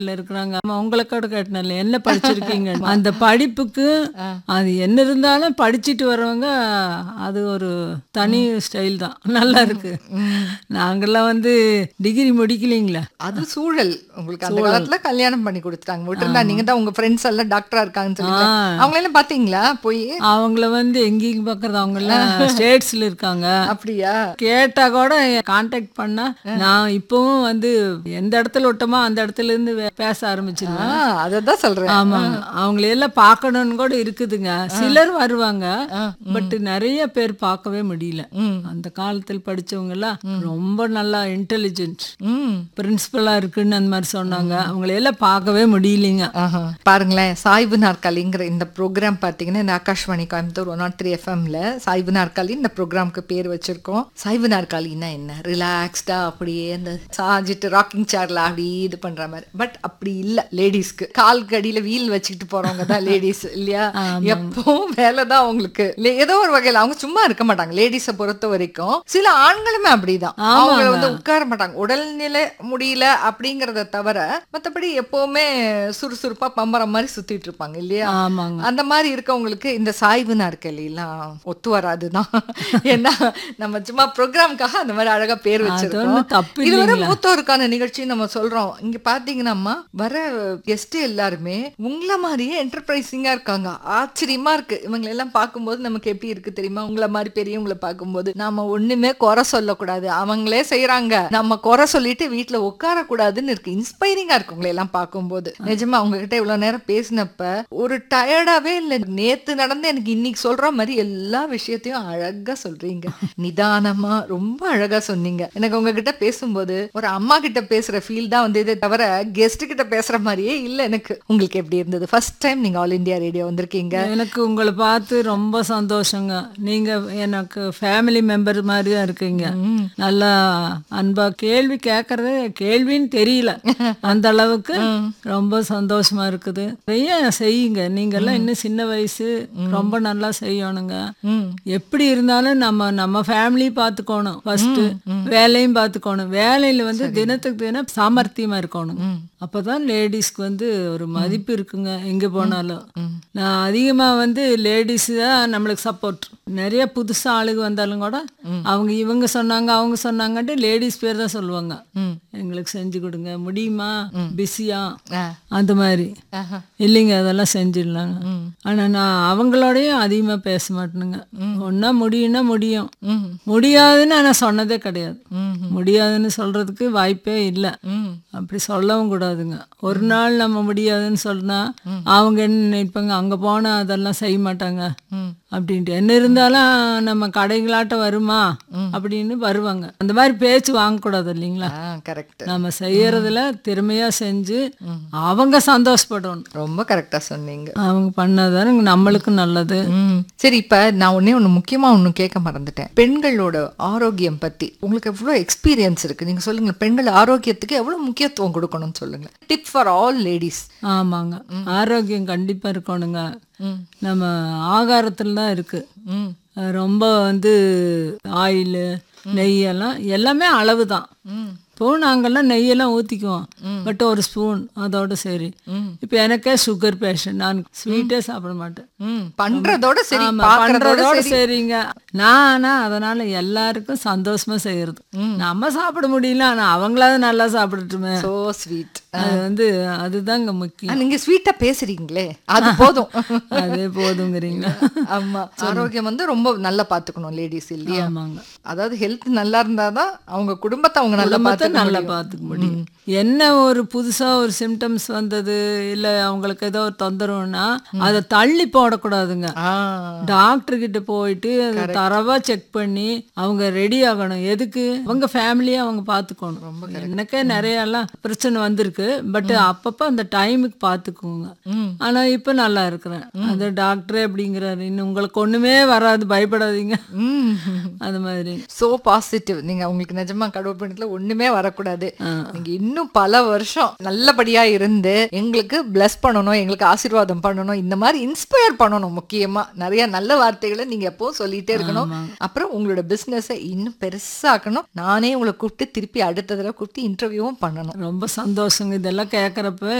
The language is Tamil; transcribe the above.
இருக்கிறாங்க ஆமா, உங்களை கூட கேட்டனால என்ன படிச்சிருக்கீங்க அந்த படிப்புக்கு அது என்ன இருந்தாலும் படிச்சிட்டு வரவங்க அது ஒரு தனி ஸ்டைல் தான் நல்லா இருக்கு நாங்கெல்லாம் வந்து டிகிரி முடிக்கலைங்களா அது சூழல் உங்களுக்கு அந்த காலத்துல கல்யாணம் பண்ணி கொடுத்துட்டாங்க விட்டுருந்தா நீங்க தான் உங்க ஃப்ரெண்ட்ஸ் எல்லாம் டாக்டரா இருக்காங்கன்னு சொல்லி அவங்க எல்லாம் பாத்தீங்களா போய் அவங்கள வந்து எங்கேயும் பார்க்கறது அவங்க எல்லாம் ஸ்டேட்ஸ்ல இருக்காங்க அப்படியா கேட்டா கூட கான்டாக்ட் பண்ணா நான் இப்பவும் வந்து எந்த இடத்துல விட்டோமோ அந்த இடத்துல இருந்து வே- பேச ஆரம்பிச்சிருவேன் ஆஹ் அததான் சொல்றேன் ஆமாங்க அவங்கள எல்லாம் பார்க்கணும்னு கூட இருக்குதுங்க சிலர் வருவாங்க பட் நிறைய பேர் பார்க்கவே முடியல அந்த காலத்தில் படிச்சவங்க எல்லாம் ரொம்ப நல்லா இன்டெலிஜென்ட் ம் பிரின்சிபலா இருக்குன்னு அந்த மாதிரி சொன்னாங்க அவங்கள எல்லாம் பார்க்கவே முடியலைங்க ஆஹா. பாருங்களேன் சாய்வு நாற்காலிங்கிற இந்த ப்ரோக்ராம் பார்த்தீங்கன்னா இந்த Akashvani Coimbatore one naught three எஃப்எம்ல சாய்வு நாற்காலி இந்த ப்ரோக்ராம்க்கு பேர் வச்சிருக்கோம் சாய்வு நாற்காலின்னா என்ன ரிலாக்ஸ்டா அப்படியே அந்த சாஞ்சிட்டு ராக்கிங் சேர்ல அப்படி இது பண்ற மாதிரி பட் அப்படி இல்ல லேடிஸ்க்கு கால் கடியில வீல் வச்சுக்கிட்டு போறவங்க தான் லேடிஸ் இல்லையா எப்பவும் வேலை தான் அவங்களுக்கு இல்ல, ஏதோ ஒரு வகையில அவங்க சும்மா இருக்க மாட்டாங்க லேடிஸை பொறுத்த வரைக்கும் சில ஆண்களுமே அப்படிதான் அவங்க வந்து உட்கார மாட்டாங்க உடல்நிலை முடியல அப்படிங்கறத தவிர மத்தபடி எப்பவுமே சுறுசுறுப்பா பம்பரம் மாதிரி சுத்திட்டு இருப்பாங்க இல்லையா ஆமாங்க அந்த மாதிரி இருக்கவங்களுக்கு இந்த சாய்வு நாற்காலிலாம் ஒத்து வராதுதான் ஏன்னா நம்ம சும்மா ப்ரோக்ராம்காக அந்த மாதிரி அழகா பேர் வச்சிருக்கோம் ஒண்ணும் தப்பு இது ஒரு மூத்தோருக்கான நிகழ்ச்சி நம்ம சொல்றோம் இங்க பாத்தீங்கன்னா வர கெஸ்ட் எல்லாருமே உங்கள மாதிரியே என்டர்பிரைசிங்கா இருக்காங்க ஆச்சரியமா இருக்கு இவங்க எல்லாம் பார்க்கும்போது நமக்கு எப்படி இருக்கு தெரியுமா உங்கள மாதிரி பெரியவங்களை பார்க்கும்போது நாம ஒண்ணுமே குறை சொல்லக்கூடாது அவங்களே செய்யறாங்க நம்ம குறை சொல்லிட்டு வீட்டுல உட்கார கூடாதுன்னு இருக்கு இன்ஸ்பைரிங்கா இருக்கு உங்களை எல்லாம் பார்க்கும்போது நிஜமா உங்ககிட்ட இவ்வளவு நேரம் பேசினப்ப ஒரு டயர்டாவே இல்ல நேத்து நடந்து எனக்கு இன்னைக்கு சொல்ற மாதிரி எல்லா விஷயத்தையும் அழகா சொல்றீங்க நிதானமா ரொம்ப அழகா சொன்னீங்க எனக்கு உங்ககிட்ட பேசும்போது ஒரு அம்மா கிட்ட பேசுற ஃபீல் தான் வந்து இதே தவிர கெஸ்ட் கிட்ட பேசுற மாதிரியே இல்ல எனக்கு உங்களுக்கு எப்படி இருந்தது ஃபர்ஸ்ட் டைம் நீங்க ஆல் இந்தியா ரேடியோ வந்திருக்கீங்க எனக்கு உங்களை பார்த்து ரொம்ப சந்தோஷங்க நீங்க எனக்கு ஃபேமிலி மெம்பர் மாதிரி தான் இருக்கீங்க நல்லா அன்பா கேள்வி கேட்கறது கேள்வின்னு தெரியல அந்த அளவுக்கு ரொம்ப சந்தோஷமா இருக்குது நிறைய செய்யுங்க நீங்க எல்லாம் இன்னும் சின்ன வயசு ரொம்ப நல்லா செய்யணுங்க எப்படி இருந்தாலும் நம்ம நம்ம ஃபேமிலி பார்த்துக்கணும் ஃபர்ஸ்ட் வேலையும் பார்த்துக்கணும் வேலையில வந்து தினத்துக்கு தினம் சாமர்த்தியமா இருக்கணும் அப்பதான் லேடிஸ்க்கு வந்து ஒரு மதிப்பு இருக்குங்க எங்க போனாலும் நான் அதிகமா வந்து லேடிஸ் தான் நம்மளுக்கு சப்போர்ட் நிறைய புதுசா ஆளுங்க வந்தாலும் கூட அவங்க இவங்க சொன்னாங்க அவங்க சொன்னாங்கன்ட்டு லேடிஸ் பேர் தான் சொல்லுவாங்க எங்களுக்கு செஞ்சு கொடுங்க முடியுமா பிஸியா ஆ. அந்த மாதிரி ஆஹா. இல்லைங்க அதெல்லாம் செஞ்சிடலாங்க ஆனா நான் அவங்களோடயும் அதிகமா பேச மாட்டேனுங்க ஒன்னா முடியும்னா முடியும் ம். முடியாதுன்னு நான் சொன்னதே கிடையாது முடியாதுன்னு சொல்றதுக்கு வாய்ப்பே இல்லை ம். அப்படி சொல்லவும் கூடாதுங்க ஒரு நாள் நம்ம முடியாதுன்னு சொன்னா அவங்க என்ன நினைப்பாங்க அங்க போனா அதெல்லாம் செய்ய மாட்டாங்க அப்படின்ட்டு என்ன இருந்தாலும் நம்ம கடைகளாட்ட வருமா அப்படின்னு வருவாங்க அந்த மாதிரி பேச்சு வாங்கக்கூடாது இல்லைங்களா ஆ கரெக்ட் நம்ம செய்யறதுல திறமையா செஞ்சு அவங்க சந்தோஷப்படணும் ரொம்ப கரெக்டா சொன்னீங்க அவங்க பண்ணாதானே நம்மளுக்கு நல்லது ம். சரி இப்ப நான் ஒண்ணே ஒண்ணு முக்கியமா ஒண்ணு கேட்க மறந்துட்டேன் பெண்களோட ஆரோக்கியம் பத்தி உங்களுக்கு எவ்வளவு எக்ஸ்பீரியன்ஸ் இருக்கு நீங்க சொல்லுங்க பெண்கள் ஆரோக்கியத்துக்கு எவ்வளவு முக்கியத்துவம் கொடுக்கணும்னு சொல்லுங்க டிப் ஃபார் ஆல் லேடிஸ் ஆமாங்க ஆரோக்கியம் கண்டிப்பா இருக்கணுங்க நம்ம ஆகாரத்துல தான் இருக்கு அஹ் ரொம்ப வந்து ஆயில் நெய் எல்லாம் எல்லாமே அளவு தான் இப்போ நாங்கெல்லாம் நெய்யெல்லாம் ஊற்றிக்குவோம் பட் ஒரு ஸ்பூன் அதோட சரி இப்போ எனக்கே சுகர் பேஷண்ட் நான் ஸ்வீட்டே சாப்பிட மாட்டேன் ம் பண்றதோட சரி ஆமா, பாக்குறதோட பண்றதோட சரி சரிங்க நானா அதனால எல்லாருக்கும் சந்தோஷமா செய்யறது நம்ம சாப்பிட முடியல ஆனா அவங்களாவது நல்லா சாப்பிடட்டுமே சோ ஸ்வீட் அது வந்து அதுதாங்க முக்கியம் நீங்க ஸ்வீட்டா பேசுறீங்களே அது போதும் அதே போதுங்கிறீங்களா ஆமா ஆரோக்கியம் வந்து ரொம்ப நல்லா பாத்துக்கணும் லேடிஸ் இல்லையா ஆமாங்க அதாவது ஹெல்த் நல்லா இருந்தாதான் அவங்க குடும்பத்தை அவங்க நல்லா குடும்பத்தை பாத்துக்க நல்லா முடியும். பார்த்துக்க முடியும் என்ன ஒரு புதுசா ஒரு சிம்டம்ஸ் வந்தது இல்ல அவங்களுக்கு ஏதோ ஒரு தொந்தரவுன்னா அதை தள்ளி போடக்கூடாதுங்க ஆ டாக்டர் கிட்ட போயிட்டு அதை தரவா செக் பண்ணி அவங்க ரெடி ஆகணும் எதுக்கு அவங்க ஃபேமிலியை அவங்க பார்த்துக்கணும் எனக்கே நிறைய எல்லாம் பிரச்சனை வந்திருக்கு பட் அப்பப்போ அந்த டைமுக்கு பார்த்துக்குவோங்க ஆனா இப்போ நல்லா இருக்கிறேன் அந்த டாக்டரே அப்படிங்கிறாரு இன்னும் உங்களுக்கு ஒண்ணுமே வராது பயப்படாதீங்க ம் அது மாதிரி சோ பாசிட்டிவ் நீங்க உங்களுக்கு நிஜமா கடவுள் பண்ணத்துல ஒண்ணுமே வரக்கூடாது நீங்க இன்னும் பல வருஷம் நல்லபடியா இருந்து எங்களுக்கு பிளஸ் பண்ணணும் எங்களுக்கு ஆசீர்வாதம் பண்ணணும் இந்த மாதிரி இன்ஸ்பயர் பண்ணணும் முக்கியமா நிறைய நல்ல வார்த்தைகளை நீங்க எப்பவும் சொல்லிட்டே இருக்கணும் அப்புறம் உங்களோட பிசினஸை இன்னும் பெருசாக்கணும் நானே உங்களை கூப்பிட்டு திருப்பி அடுத்த தடவை கூப்பிட்டு இன்டர்வியூவும் பண்ணணும் ரொம்ப சந்தோஷங்க இதெல்லாம் கேட்குறப்ப